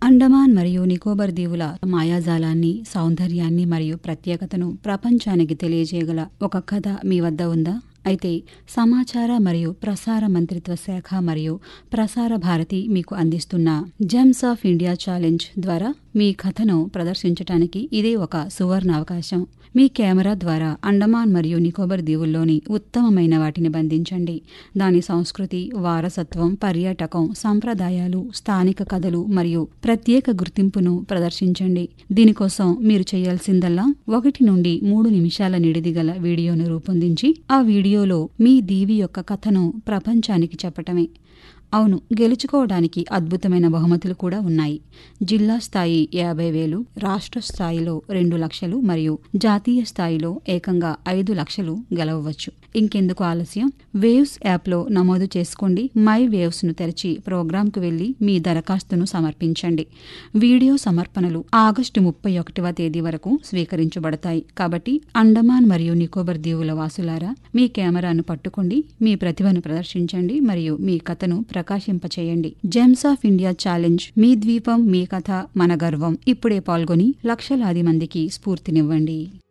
అండమాన్ మరియు నికోబార్ దీవుల మాయాజాలాన్ని సౌందర్యాన్ని మరియు ప్రత్యేకతను ప్రపంచానికి తెలియజేయగల ఒక కథ మీ వద్ద ఉందా అయితే సమాచార మరియు ప్రసార మంత్రిత్వ శాఖ మరియు ప్రసార భారతి మీకు అందిస్తున్న జెమ్స్ ఆఫ్ ఇండియా ఛాలెంజ్ ద్వారా మీ కథను ప్రదర్శించడానికి ఇదే ఒక సువర్ణ అవకాశం మీ కెమెరా ద్వారా అండమాన్ మరియు నికోబార్ దీవుల్లోని ఉత్తమమైన వాటిని బంధించండి దాని సంస్కృతి వారసత్వం పర్యాటకం సంప్రదాయాలు స్థానిక కథలు మరియు ప్రత్యేక గుర్తింపును ప్రదర్శించండి దీనికోసం మీరు చేయాల్సిందల్లా ఒకటి నుండి మూడు నిమిషాల నిడిది గల వీడియోను రూపొందించి ఆ వీడియోలో మీ దీవి యొక్క కథను ప్రపంచానికి చెప్పటమే అవును గెలుచుకోవడానికి అద్భుతమైన బహుమతులు కూడా ఉన్నాయి జిల్లా స్థాయి యాభై వేలు రాష్ట్ర స్థాయిలో రెండు లక్షలు మరియు జాతీయ స్థాయిలో ఏకంగా ఐదు లక్షలు గెలవవచ్చు ఇంకెందుకు ఆలస్యం వేవ్స్ యాప్లో నమోదు చేసుకోండి మై వేవ్స్ను తెరిచి ప్రోగ్రాంకు వెళ్లి మీ దరఖాస్తును సమర్పించండి వీడియో సమర్పణలు ఆగస్టు ముప్పై ఒకటవ తేదీ వరకు స్వీకరించబడతాయి కాబట్టి అండమాన్ మరియు నికోబర్ దీవుల వాసులారా మీ కెమెరాను పట్టుకోండి మీ ప్రతిభను ప్రదర్శించండి మరియు మీ కథను ప్రకాశింపచేయండి జెమ్స్ ఆఫ్ ఇండియా ఛాలెంజ్ మీ ద్వీపం మీ కథ మన గర్వం ఇప్పుడే పాల్గొని లక్షలాది మందికి స్ఫూర్తినివ్వండి